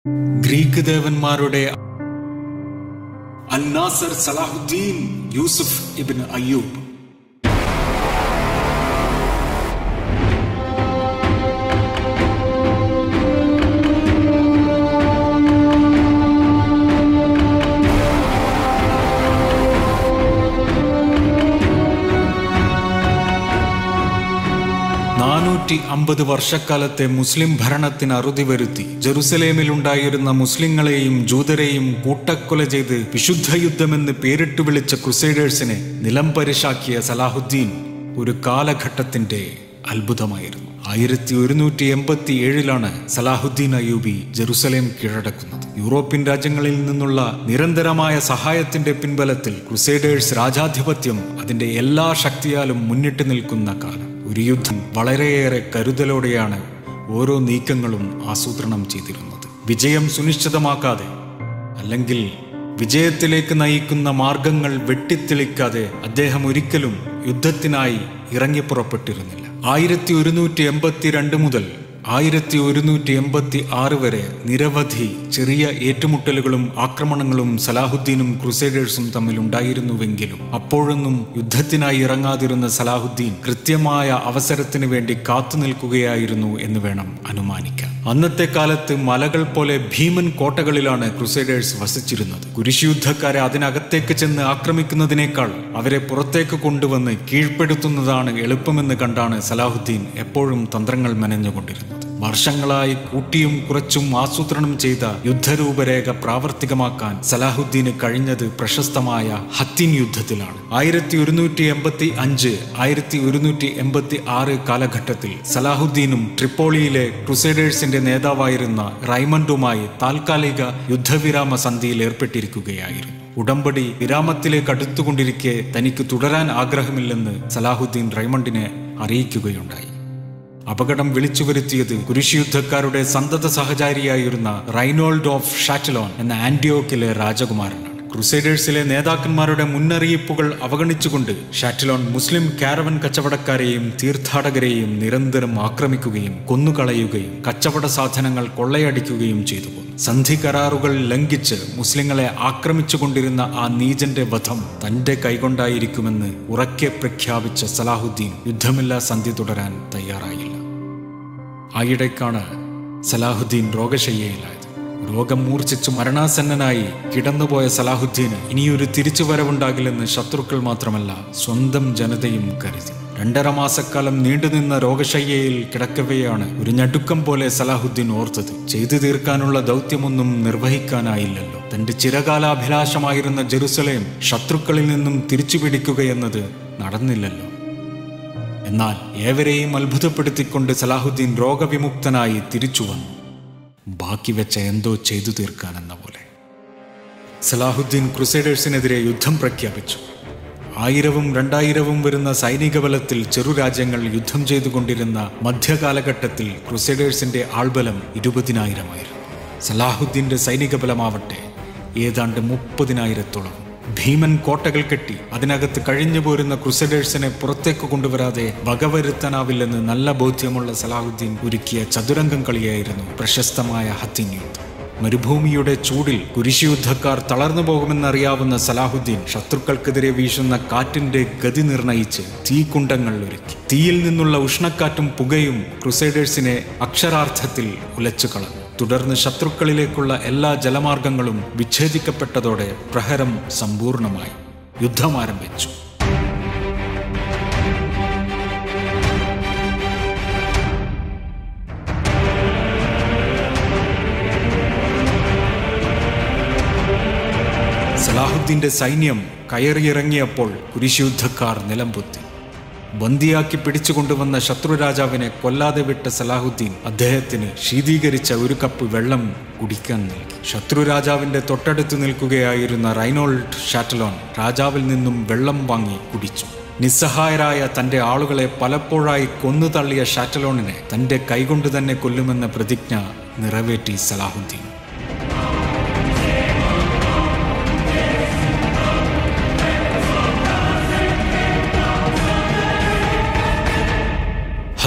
Greek ദേവന്മാരുടെ അൽ നാസർ സലാഹുദ്ദീൻ യൂസുഫ് ഇബിൻ അയ്യൂബ് നാനൂറ്റി അമ്പത് വർഷക്കാലത്തെ മുസ്ലിം ഭരണത്തിന് അറുതി വരുത്തി ജെറുസലേമിലുണ്ടായിരുന്ന മുസ്ലിങ്ങളെയും ജൂതരെയും കൂട്ടക്കൊല ചെയ്ത് വിശുദ്ധ യുദ്ധമെന്ന് പേരിട്ടു വിളിച്ച ക്രുസൈഡേഴ്സിനെ നിലംപരിശാക്കിയ സലാഹുദ്ദീൻ ഒരു കാലഘട്ടത്തിന്റെ അത്ഭുതമായിരുന്നു ആയിരത്തി ഒരുന്നൂറ്റി എൺപത്തി ഏഴിലാണ് സലാഹുദ്ദീൻ അയ്യൂബി ജെറുസലേം കീഴടക്കുന്നത് യൂറോപ്യൻ രാജ്യങ്ങളിൽ നിന്നുള്ള നിരന്തരമായ സഹായത്തിന്റെ പിൻബലത്തിൽ ക്രുസൈഡേഴ്സ് രാജാധിപത്യം അതിന്റെ എല്ലാ ശക്തിയാലും മുന്നിട്ട് നിൽക്കുന്ന കാലം ഒരു യുദ്ധം വളരെയേറെ കരുതലോടെയാണ് ഓരോ നീക്കങ്ങളും ആസൂത്രണം ചെയ്തിരുന്നത് വിജയം സുനിശ്ചിതമാക്കാതെ അല്ലെങ്കിൽ വിജയത്തിലേക്ക് നയിക്കുന്ന മാർഗങ്ങൾ വെട്ടിത്തെളിക്കാതെ അദ്ദേഹം ഒരിക്കലും യുദ്ധത്തിനായി ഇറങ്ങിപ്പുറപ്പെട്ടിരുന്നില്ല ആയിരത്തി ഒരുന്നൂറ്റി എൺപത്തി രണ്ട് മുതൽ ആയിരത്തി ഒരുന്നൂറ്റി എൺപത്തി ആറ് വരെ നിരവധി ചെറിയ ഏറ്റുമുട്ടലുകളും ആക്രമണങ്ങളും സലാഹുദ്ദീനും ക്രുസൈഡേഴ്സും തമ്മിൽ ഉണ്ടായിരുന്നുവെങ്കിലും അപ്പോഴൊന്നും യുദ്ധത്തിനായി ഇറങ്ങാതിരുന്ന സലാഹുദ്ദീൻ കൃത്യമായ അവസരത്തിന് വേണ്ടി കാത്തു നിൽക്കുകയായിരുന്നു എന്ന് വേണം അനുമാനിക്കാൻ അന്നത്തെ കാലത്ത് മലകൾ പോലെ ഭീമൻ കോട്ടകളിലാണ് ക്രുസൈഡേഴ്സ് വസിച്ചിരുന്നത് കുരിശുയുദ്ധക്കാരെ അതിനകത്തേക്ക് ചെന്ന് ആക്രമിക്കുന്നതിനേക്കാൾ അവരെ പുറത്തേക്ക് കൊണ്ടുവന്ന് കീഴ്പ്പെടുത്തുന്നതാണ് എളുപ്പമെന്ന് കണ്ടാണ് സലാഹുദ്ദീൻ എപ്പോഴും തന്ത്രങ്ങൾ മെനഞ്ഞുകൊണ്ടിരുന്നത് വർഷങ്ങളായി കൂട്ടിയും കുറച്ചും ആസൂത്രണം ചെയ്ത യുദ്ധരൂപരേഖ പ്രാവർത്തികമാക്കാൻ സലാഹുദ്ദീന് കഴിഞ്ഞത് പ്രശസ്തമായ ഹത്തിൻ യുദ്ധത്തിലാണ് ആയിരത്തി ഒരുന്നൂറ്റി എൺപത്തി അഞ്ച് ആയിരത്തി ഒരുന്നൂറ്റി എൺപത്തി ആറ് കാലഘട്ടത്തിൽ സലാഹുദ്ദീനും ട്രിപ്പോളിയിലെ ക്രുസൈഡേഴ്സിന്റെ നേതാവായിരുന്ന റൈമണ്ടുമായി താൽക്കാലിക യുദ്ധവിരാമ സന്ധിയിൽ ഏർപ്പെട്ടിരിക്കുകയായിരുന്നു ഉടമ്പടി വിരാമത്തിലേക്ക് അടുത്തുകൊണ്ടിരിക്കെ തനിക്ക് തുടരാൻ ആഗ്രഹമില്ലെന്ന് സലാഹുദ്ദീൻ റൈമണ്ടിനെ അറിയിക്കുകയുണ്ടായി അപകടം വിളിച്ചു വരുത്തിയത് കുരിശുയുദ്ധക്കാരുടെ സന്തത സഹചാരിയായിരുന്ന റൈനോൾഡ് ഓഫ് ഷാറ്റലോൺ എന്ന ആന്റിയോക്കിലെ രാജകുമാരനാണ് ക്രുസൈഡേഴ്സിലെ നേതാക്കന്മാരുടെ മുന്നറിയിപ്പുകൾ അവഗണിച്ചുകൊണ്ട് ഷാറ്റലോൺ മുസ്ലിം കാരവൻ കച്ചവടക്കാരെയും തീർത്ഥാടകരെയും നിരന്തരം ആക്രമിക്കുകയും കൊന്നുകളയുകയും കച്ചവട സാധനങ്ങൾ കൊള്ളയടിക്കുകയും ചെയ്തു പോന്നു സന്ധി കരാറുകൾ ലംഘിച്ച് മുസ്ലിങ്ങളെ ആക്രമിച്ചുകൊണ്ടിരുന്ന ആ നീജന്റെ വധം തന്റെ കൈകൊണ്ടായിരിക്കുമെന്ന് ഉറക്കെ പ്രഖ്യാപിച്ച സലാഹുദ്ദീൻ യുദ്ധമില്ലാ സന്ധി തുടരാൻ തയ്യാറായില്ല ആയിടയ്ക്കാണ് സലാഹുദ്ദീൻ രോഗശയ്യയിലായത് രോഗം മൂർച്ഛിച്ചു മരണാസന്നനായി കിടന്നുപോയ സലാഹുദ്ദീന് ഇനിയൊരു തിരിച്ചുവരവുണ്ടാകില്ലെന്ന് ശത്രുക്കൾ മാത്രമല്ല സ്വന്തം ജനതയും കരുതി രണ്ടര മാസക്കാലം നീണ്ടുനിന്ന രോഗശയ്യയിൽ കിടക്കവെയാണ് ഒരു ഞടുക്കം പോലെ സലാഹുദ്ദീൻ ഓർത്തത് ചെയ്തു തീർക്കാനുള്ള ദൗത്യമൊന്നും നിർവഹിക്കാനായില്ലല്ലോ തന്റെ ചിരകാലാഭിലാഷമായിരുന്ന ജെറുസലേം ശത്രുക്കളിൽ നിന്നും തിരിച്ചുപിടിക്കുകയെന്നത് നടന്നില്ലല്ലോ എന്നാൽ ഏവരെയും അത്ഭുതപ്പെടുത്തിക്കൊണ്ട് സലാഹുദ്ദീൻ രോഗവിമുക്തനായി തിരിച്ചു വന്നു ബാക്കി വെച്ച എന്തോ ചെയ്തു തീർക്കാനെന്ന പോലെ സലാഹുദ്ദീൻ ക്രുസൈഡേഴ്സിനെതിരെ യുദ്ധം പ്രഖ്യാപിച്ചു ആയിരവും രണ്ടായിരവും വരുന്ന സൈനിക ബലത്തിൽ ചെറുരാജ്യങ്ങൾ യുദ്ധം ചെയ്തുകൊണ്ടിരുന്ന മധ്യകാലഘട്ടത്തിൽ ക്രുസൈഡേഴ്സിന്റെ ആൾബലം ഇരുപതിനായിരമായിരുന്നു സലാഹുദ്ദീന്റെ സൈനിക ബലമാവട്ടെ ഏതാണ്ട് മുപ്പതിനായിരത്തോളം ഭീമൻ കോട്ടകൾ കെട്ടി അതിനകത്ത് കഴിഞ്ഞു പോരുന്ന ക്രുസൈഡേഴ്സിനെ പുറത്തേക്ക് കൊണ്ടുവരാതെ വകവരുത്താനാവില്ലെന്ന് നല്ല ബോധ്യമുള്ള സലാഹുദ്ദീൻ ഒരുക്കിയ ചതുരംഗം കളിയായിരുന്നു പ്രശസ്തമായ ഹത്തിൻ യുദ്ധം മരുഭൂമിയുടെ ചൂടിൽ കുരിശുയുദ്ധക്കാർ തളർന്നു പോകുമെന്നറിയാവുന്ന സലാഹുദ്ദീൻ ശത്രുക്കൾക്കെതിരെ വീശുന്ന കാറ്റിന്റെ ഗതി നിർണയിച്ച് തീക്കുണ്ടങ്ങൾ ഒരുക്കി തീയിൽ നിന്നുള്ള ഉഷ്ണക്കാറ്റും പുകയും ക്രുസൈഡേഴ്സിനെ അക്ഷരാർത്ഥത്തിൽ ഉലച്ചു കളഞ്ഞു തുടർന്ന് ശത്രുക്കളിലേക്കുള്ള എല്ലാ ജലമാർഗങ്ങളും വിച്ഛേദിക്കപ്പെട്ടതോടെ പ്രഹരം സമ്പൂർണമായി യുദ്ധം ആരംഭിച്ചു സലാഹുദ്ദീന്റെ സൈന്യം കയറിയിറങ്ങിയപ്പോൾ കുരിശുയുദ്ധക്കാർ നിലംപൊത്തി ബന്ദിയാക്കി പിടിച്ചുകൊണ്ടുവന്ന ശത്രുരാജാവിനെ കൊല്ലാതെ വിട്ട സലാഹുദ്ദീൻ അദ്ദേഹത്തിന് ശീതീകരിച്ച ഒരു കപ്പ് വെള്ളം കുടിക്കാൻ നൽകി ശത്രുരാജാവിന്റെ തൊട്ടടുത്ത് നിൽക്കുകയായിരുന്ന റൈനോൾഡ് ഷാറ്റലോൺ രാജാവിൽ നിന്നും വെള്ളം വാങ്ങി കുടിച്ചു നിസ്സഹായരായ തന്റെ ആളുകളെ പലപ്പോഴായി കൊന്നു തള്ളിയ ഷാറ്റലോണിനെ തന്റെ കൈകൊണ്ട് തന്നെ കൊല്ലുമെന്ന പ്രതിജ്ഞ നിറവേറ്റി സലാഹുദ്ദീൻ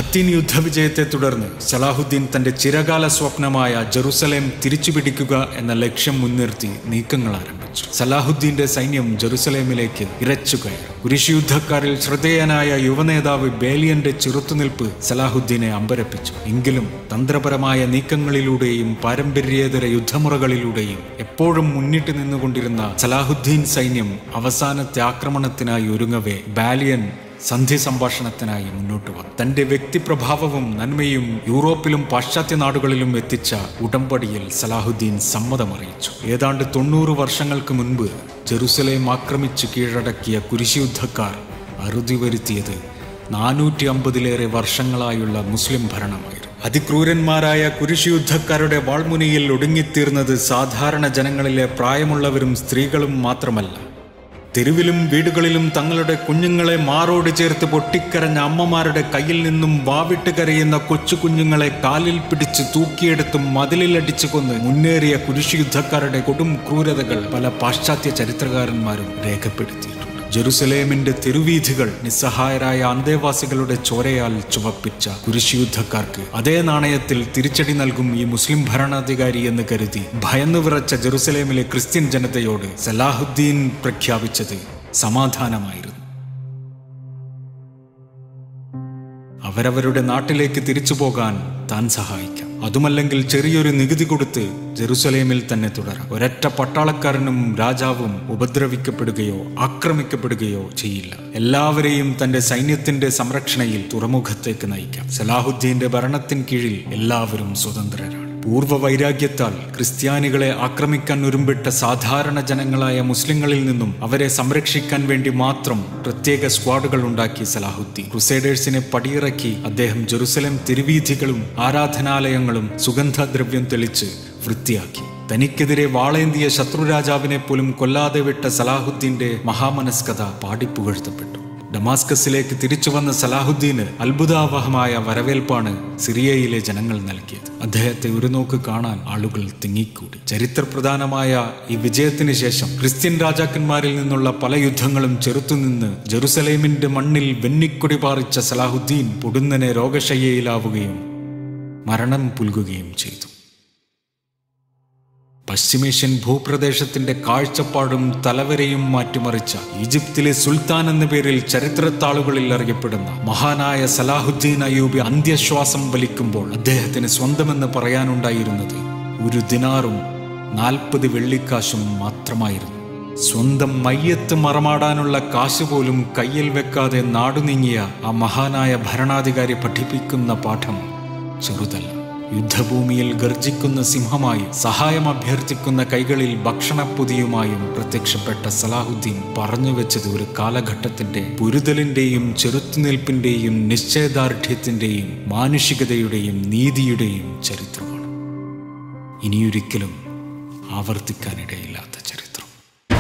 ഹത്തീൻ യുദ്ധവിജയത്തെ തുടർന്ന് സലാഹുദ്ദീൻ തന്റെ ചിരകാല സ്വപ്നമായ ജെറുസലേം തിരിച്ചുപിടിക്കുക എന്ന ലക്ഷ്യം മുൻനിർത്തി നീക്കങ്ങൾ ആരംഭിച്ചു സലാഹുദ്ദീന്റെ സൈന്യം ജെറുസലേമിലേക്ക് ഇരച്ചുകയറി കുരിശുയുദ്ധക്കാരിൽ ശ്രദ്ധേയനായ യുവനേതാവ് ബേലിയന്റെ ചെറുത്തുനിൽപ്പ് സലാഹുദ്ദീനെ അമ്പരപ്പിച്ചു എങ്കിലും തന്ത്രപരമായ നീക്കങ്ങളിലൂടെയും പാരമ്പര്യേതര യുദ്ധമുറകളിലൂടെയും എപ്പോഴും മുന്നിട്ട് നിന്നുകൊണ്ടിരുന്ന സലാഹുദ്ദീൻ സൈന്യം അവസാനത്തെ ആക്രമണത്തിനായി ഒരുങ്ങവേ ബാലിയൻ സന്ധി സംഭാഷണത്തിനായി മുന്നോട്ട് വന്നു തന്റെ വ്യക്തിപ്രഭാവവും നന്മയും യൂറോപ്പിലും പാശ്ചാത്യ നാടുകളിലും എത്തിച്ച ഉടമ്പടിയിൽ സലാഹുദ്ദീൻ സമ്മതമറിയിച്ചു ഏതാണ്ട് തൊണ്ണൂറ് വർഷങ്ങൾക്ക് മുൻപ് ജെറുസലേം ആക്രമിച്ച് കീഴടക്കിയ കുരിശുയുദ്ധക്കാർ അറുതി വരുത്തിയത് നാനൂറ്റി അമ്പതിലേറെ വർഷങ്ങളായുള്ള മുസ്ലിം ഭരണമായിരുന്നു അതിക്രൂരന്മാരായ കുരിശുയുദ്ധക്കാരുടെ വാൾമുനയിൽ ഒടുങ്ങിത്തീർന്നത് സാധാരണ ജനങ്ങളിലെ പ്രായമുള്ളവരും സ്ത്രീകളും മാത്രമല്ല തെരുവിലും വീടുകളിലും തങ്ങളുടെ കുഞ്ഞുങ്ങളെ മാറോട് ചേർത്ത് പൊട്ടിക്കരഞ്ഞ അമ്മമാരുടെ കയ്യിൽ നിന്നും വാവിട്ട് കരയുന്ന കൊച്ചു കുഞ്ഞുങ്ങളെ കാലിൽ പിടിച്ച് തൂക്കിയെടുത്തും മതിലിലടിച്ചു കൊന്ന് മുന്നേറിയ കുരിശുയുദ്ധക്കാരുടെ കൊടും ക്രൂരതകൾ പല പാശ്ചാത്യ ചരിത്രകാരന്മാരും രേഖപ്പെടുത്തിയിട്ടുണ്ട് ജെറുസലേമിന്റെ തെരുവീഥികൾ നിസ്സഹായരായ അന്തേവാസികളുടെ ചോരയാൽ ചുവപ്പിച്ച കുരിശുയുദ്ധക്കാർക്ക് അതേ നാണയത്തിൽ തിരിച്ചടി നൽകും ഈ മുസ്ലിം ഭരണാധികാരി എന്ന് കരുതി ഭയന്നു വിറച്ച ജെറുസലേമിലെ ക്രിസ്ത്യൻ ജനതയോട് സലാഹുദ്ദീൻ പ്രഖ്യാപിച്ചത് സമാധാനമായിരുന്നു അവരവരുടെ നാട്ടിലേക്ക് തിരിച്ചു പോകാൻ താൻ സഹായിക്കാം അതുമല്ലെങ്കിൽ ചെറിയൊരു നികുതി കൊടുത്ത് ജെറുസലേമിൽ തന്നെ തുടരാം ഒരൊറ്റ പട്ടാളക്കാരനും രാജാവും ഉപദ്രവിക്കപ്പെടുകയോ ആക്രമിക്കപ്പെടുകയോ ചെയ്യില്ല എല്ലാവരെയും തന്റെ സൈന്യത്തിന്റെ സംരക്ഷണയിൽ തുറമുഖത്തേക്ക് നയിക്കാം സലാഹുദ്ദീന്റെ ഭരണത്തിൻ കീഴിൽ എല്ലാവരും സ്വതന്ത്രരാണ് പൂർവ്വ വൈരാഗ്യത്താൽ ക്രിസ്ത്യാനികളെ ആക്രമിക്കാൻ ഒരുമ്പിട്ട സാധാരണ ജനങ്ങളായ മുസ്ലിങ്ങളിൽ നിന്നും അവരെ സംരക്ഷിക്കാൻ വേണ്ടി മാത്രം പ്രത്യേക സ്ക്വാഡുകൾ ഉണ്ടാക്കി സലാഹുദ്ദീൻ ക്രുസൈഡേഴ്സിനെ പടിയിറക്കി അദ്ദേഹം ജെറുസലേം തിരുവീഥികളും ആരാധനാലയങ്ങളും സുഗന്ധദ്രവ്യം തെളിച്ച് വൃത്തിയാക്കി തനിക്കെതിരെ വാളേന്തിയ ശത്രുരാജാവിനെ പോലും കൊല്ലാതെ വിട്ട സലാഹുദ്ദീന്റെ മഹാമനസ്കത പാടിപ്പുകഴ്ത്തപ്പെട്ടു ഡമാസ്കസിലേക്ക് തിരിച്ചു വന്ന സലാഹുദ്ദീന് അത്ഭുതാവഹമായ വരവേൽപ്പാണ് സിറിയയിലെ ജനങ്ങൾ നൽകിയത് അദ്ദേഹത്തെ ഒരു നോക്ക് കാണാൻ ആളുകൾ തിങ്ങിക്കൂടി ചരിത്രപ്രധാനമായ ഈ വിജയത്തിന് ശേഷം ക്രിസ്ത്യൻ രാജാക്കന്മാരിൽ നിന്നുള്ള പല യുദ്ധങ്ങളും ചെറുത്തുനിന്ന് ജെറുസലേമിന്റെ മണ്ണിൽ വെന്നിക്കൊടി പാറിച്ച സലാഹുദ്ദീൻ പൊടുന്നനെ രോഗശയ്യയിലാവുകയും മരണം പുൽകുകയും ചെയ്തു പശ്ചിമേഷ്യൻ ഭൂപ്രദേശത്തിന്റെ കാഴ്ചപ്പാടും തലവരെയും മാറ്റിമറിച്ച ഈജിപ്തിലെ സുൽത്താൻ എന്ന പേരിൽ ചരിത്രത്താളുകളിൽ അറിയപ്പെടുന്ന മഹാനായ സലാഹുദ്ദീൻ അയ്യൂബി അന്ത്യശ്വാസം വലിക്കുമ്പോൾ അദ്ദേഹത്തിന് സ്വന്തമെന്ന് പറയാനുണ്ടായിരുന്നത് ഒരു ദിനാറും നാൽപ്പത് വെള്ളിക്കാശും മാത്രമായിരുന്നു സ്വന്തം മയ്യത്ത് മറമാടാനുള്ള കാശ് പോലും കയ്യിൽ വെക്കാതെ നാടുനീങ്ങിയ ആ മഹാനായ ഭരണാധികാരി പഠിപ്പിക്കുന്ന പാഠം ചെറുതല്ല യുദ്ധഭൂമിയിൽ ഗർജിക്കുന്ന സിംഹമായി സഹായം അഭ്യർത്ഥിക്കുന്ന കൈകളിൽ ഭക്ഷണപ്പൊതിയുമായും പ്രത്യക്ഷപ്പെട്ട സലാഹുദ്ദീൻ പറഞ്ഞു വെച്ചത് ഒരു കാലഘട്ടത്തിന്റെ പൊരുതലിന്റെയും ചെറുത്തുനിൽപ്പിന്റെയും നിശ്ചയദാർഢ്യത്തിന്റെയും മാനുഷികതയുടെയും നീതിയുടെയും ചരിത്രമാണ് ഇനിയൊരിക്കലും ആവർത്തിക്കാനിടയില്ലാത്ത